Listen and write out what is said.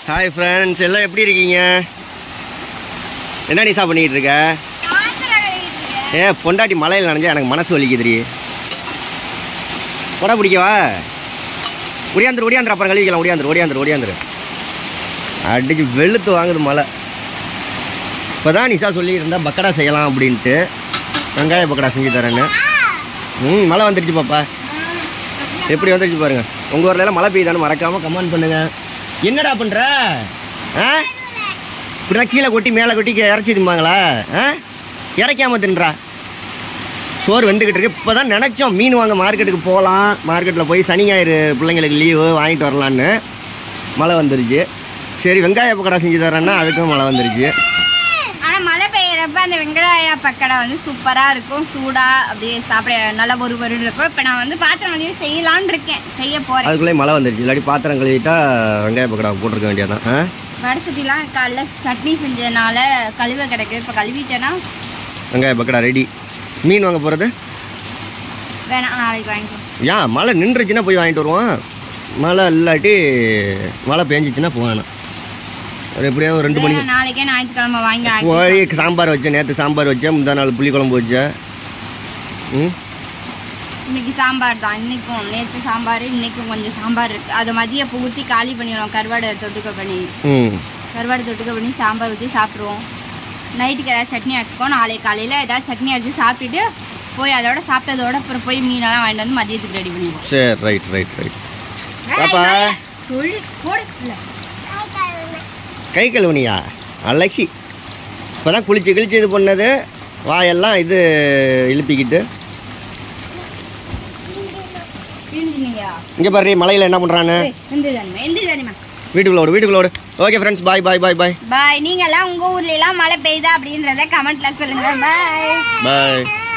Hi friends எல்லாம் எப்படி இருக்கீங்க என்ன நிசா பண்ணிட்டு இருக்க ஏ பொண்டாட்டி மலையில் நனைஞ்சா எனக்கு மனசு வலிக்குதுரி கொடை பிடிக்கவா ஒடியாந்துரு ஒடியாந்துரு அப்புறம் கழுவிக்கலாம் ஒடியாந்துரு ஒடியாந்துரு ஒடியாந்துரு அடிச்சு வெளுத்து வாங்குது மழை இப்போ தான் நிசா சொல்லிட்டு இருந்தா பக்கடா செய்யலாம் அப்படின்ட்டு வெங்காய பக்கடா செஞ்சு தரேன்னு ம் மழை வந்துருச்சு பாப்பா எப்படி வந்துருச்சு பாருங்க உங்க ஊர்ல எல்லாம் மழை பெய்யுதான்னு மறக்காம கமெண்ட் பண்ணுங்க என்னடா பண்ற ஆ இப்படிதான் கீழே கொட்டி மேலே கொட்டி இறச்சி திம்பாங்களா ஆ இறக்காம தின்றா சோறு வெந்துக்கிட்டு இருக்கு இப்போ தான் நினச்சோம் மீன் வாங்க மார்க்கெட்டுக்கு போகலாம் மார்க்கெட்டில் போய் சனி ஞாயிறு பிள்ளைங்களுக்கு லீவு வாங்கிட்டு வரலான்னு மழை வந்துருச்சு சரி வெங்காய பக்கடா செஞ்சு தரேன்னா அதுக்கும் மழை வந்துருச்சு ஆனா மழை பெய்யறப்ப அந்த வெங்காய பக்கடை வந்து சூப்பரா இருக்கும் சூடா அப்படியே சாப்பிட நல்லா ஒரு ஒரு இருக்கும் இப்ப நான் வந்து பாத்திரம் வந்து செய்யலாம்னு இருக்கேன் செய்ய போறேன் அதுக்குள்ளே மழை வந்துருச்சு இல்லாட்டி பாத்திரம் கழுவிட்டா வெங்காய பக்கடா போட்டிருக்க வேண்டியதான் ஆ வடை சுட்டிலாம் காலைல சட்னி செஞ்சதுனால கழுவ கிடக்கு இப்ப கழுவிட்டேன்னா வெங்காய பக்கடா ரெடி மீன் வாங்க போகிறது வேணாம் நாளைக்கு வாங்கிக்கலாம் ஏன் மழை நின்றுச்சுன்னா போய் வாங்கிட்டு வருவோம் மழை இல்லாட்டி மழை பெஞ்சிச்சுன்னா போவேணும் ஒரு எப்படியும் ஒரு ரெண்டு மணிக்கு வேணாம், நாளைக்கே ஞாயிற்றுக்கிழமை வாங்கி ஆக்கி போய் சாம்பார் வச்சேன் நேற்று சாம்பார் வச்சேன் முந்தா நாள் புளி குழம்பு வச்சேன் ம் இன்னைக்கு சாம்பார் தான் இன்னைக்கும் நேற்று சாம்பார் இன்னைக்கும் கொஞ்சம் சாம்பார் இருக்கு அதை மதிய ஊற்றி காலி பண்ணிடுவோம் கருவாடை தொட்டுக்க பண்ணி ம் கருவாடு தொட்டுக்க பண்ணி சாம்பார் ஊற்றி சாப்பிட்ருவோம் நைட்டுக்கு ஏதாவது சட்னி அடிச்சுக்கோ நாளைக்கு காலையில் ஏதாவது சட்னி அடிச்சு சாப்பிட்டுட்டு போய் அதோட சாப்பிட்டதோட அப்புறம் போய் மீனெல்லாம் வாங்கிட்டு வந்து மதியத்துக்கு ரெடி பண்ணிடுவோம் சரி ரைட் ரைட் ரைட் பாப்பா சொல்லி போடு உள்ள. கை கழுவுனியா அழகி இப்போ தான் குளிச்சு கிழிச்சு இது பண்ணது வாயெல்லாம் இது இழுப்பிக்கிட்டு இருந்துட்டீங்களா? இங்கே பாரு மலையில் என்ன பண்ணுறான்னு ஏய், இருந்துதானுமா, இருந்துதானுமா. வீட்டுக்குள்ள ஓடு வீட்டுக்குள்ள ஓடு ஓகே ஃப்ரெண்ட்ஸ் பாய் பாய் பாய் பாய் பாய் நீங்க எல்லாம் உங்க ஊர்ல எல்லாம் மழை பெய்யுதா அப்படின்றத கமெண்ட்ல சொல்லுங்க பாய் பாய்